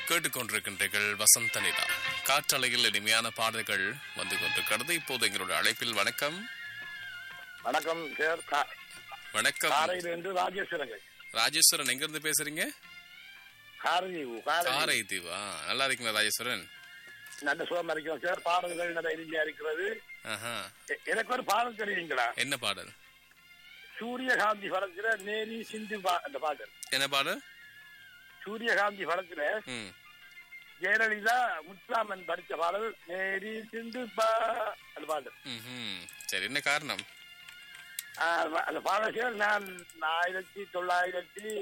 கேட்டுக்கொண்டிருக்கின்றீர்கள் வசந்த நிலா காற்றலையில் இனிமையான பாடல்கள் வந்து கொண்டிருக்கிறது இப்போது எங்களுடைய அழைப்பில் வணக்கம் வணக்கம் சார் கா- வணக்கம் காரையிலிருந்து ராஜேஸ்வரங்க ராஜேஸ்வரன் எங்க இருந்து பேசுறீங்க காரதீவு காரை காரை தீவா நல்லா இருக்கீங்களா ராஜேஸ்வரன் நல்ல சுகம் இருக்கிறோம் சார் பாடல்கள் நல்ல இனிமையா இருக்கிறது ஆஹா எ- எனக்கு ஒரு பாடல் தெரியுங்களா என்ன பாடல் சூரியகாந்தி படத்துல நேரி சிந்து பா- அந்த பாடல் என்ன பாடல் சூரியகாந்தி படத்துல ம் ஜெயலலிதா முத்துராமன் படிச்ச பாடல் நேரி சிந்து பா அந்த பாடல் ம்ஹும். சரி என்ன காரணம் ஆ, அந்த பாடல் சார் நான் ஆயிரத்தி தொள்ளாயிரத்தி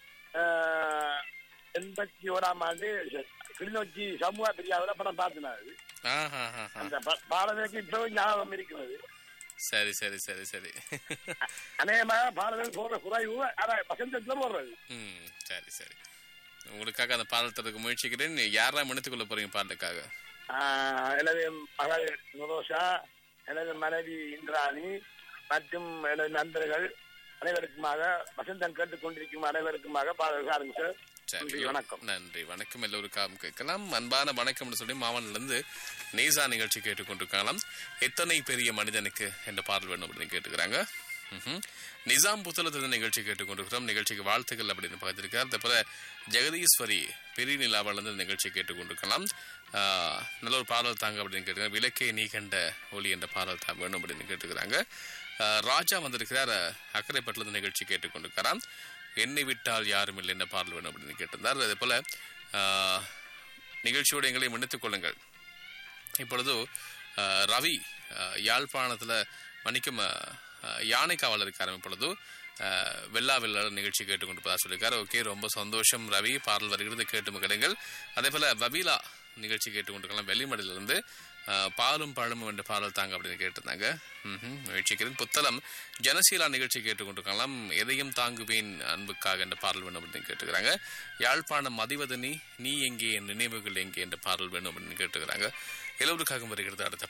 ஆ, எண்பத்தி ஓராம் ஆண்டு கிளிநொச்சி சமூக பிரியாவில் படம் பார்த்தேன் நான் அது. ஆஹா ஆஹா. அந்த ப- பாடலுக்கு இப்பவும் ஞாபகம் இருக்கிறது சரி சரி சரி சரி அநேகமாக பாடல்கள் போடுற குறைவு ஆனா வசந்தத்துல போடுறது ம் சரி சரி உங்களுக்காக அந்த பாடல் தரதுக்கு முயற்சிக்கிறேன் யாரெல்லாம் மன்னித்துக் கொள்ள போறீங்க பாடலுக்காக ஆஹ் எனது மகள் நுரோஷா எனது மனைவி இந்திராணி மற்றும் எனது நண்பர்கள் அனைவருக்குமாக வசந்தம் கேட்டுக் கொண்டிருக்கும் அனைவருக்குமாக பாடல் சாருங்க சார் சரி நன்றி, வணக்கம் நன்றி வணக்கம் எல்லோருக்காகவும் கேட்கலாம் அன்பான வணக்கம்னு சொல்லி மாவனிலிருந்து நேசா நிகழ்ச்சி கேட்டுக்கொண்டிருக்கலாம் எத்தனை பெரிய மனிதனுக்கு என்ற பாடல் வேணும் அப்படின்னு கேட்டுக்கிறாங்க ம்ஹும். நிசாம் புத்தளத்து நிகழ்ச்சி கேட்டுக்கொண்டிருக்கிறோம் நிகழ்ச்சிக்கு வாழ்த்துக்கள் அப்படின்னு பார்த்திருக்கார் அதே போல ஜெகதீஸ்வரி பெரிய நிலாவிலிருந்து நிகழ்ச்சி கேட்டுக்கொண்டிருக்கலாம் ஆஹ், நல்ல ஒரு பாடல் தாங்க அப்படின்னு கேட்டுக்கிறாங்க விளக்கே நீ கண்ட ஒளி என்ற பாடல் தான் வேணும் அப்படின்னு கேட்டுக்கிறாங்க ஆஹ், ராஜா வந்திருக்கிறார் அக்கரைப்பட்டிலிருந்து நிகழ்ச்சி கேட்டுக்கொண்டிருக்கிறான் என்னை விட்டால் யாரும் இல்லை என்ன பாடல் வேணும் அப்படின்னு கேட்டிருந்தார் அதே போல ஆஹ், நிகழ்ச்சியோடு எங்களை மன்னித்துக் கொள்ளுங்கள் இப்பொழுது ஆஹ், ரவி ஆஹ், யாழ்ப்பாணத்துல மன்னிக்கும் ஆஹ், ஆஹ், யானை காவலர் இருக்காரு இப்பொழுது ஆஹ், வெள்ளா வெள்ளா நிகழ்ச்சி கேட்டுக்கொண்டு சொல்லியிருக்காரு ஓகே ரொம்ப சந்தோஷம் ரவி பாடல் வருகிறது கேட்டு மகிழுங்கள் அதே போல வபீலா நிகழ்ச்சி கேட்டுக்கொண்டிருக்கலாம் வெளிமடையிலிருந்து ஆஹ், பாலும் பழமும் என்ற பாடல் தாங்க அப்படின்னு கேட்டிருந்தாங்க ம்ஹும். முயற்சிக்கிறேன் புத்தளம் ஜனசீலா நிகழ்ச்சி கேட்டுக்கொண்டிருக்கலாம் எதையும் தாங்குவேன் அன்புக்காக என்ற பாடல் வேணும் அப்படின்னு கேட்டுக்கிறாங்க யாழ்ப்பாணம் மதிவதனி நீ எங்கே என் நினைவுகள் எங்கே என்ற பாடல் வேணும் அப்படின்னு கேட்டுக்கிறாங்க எல்லோருக்காகவும் வருகிறது அடுத்த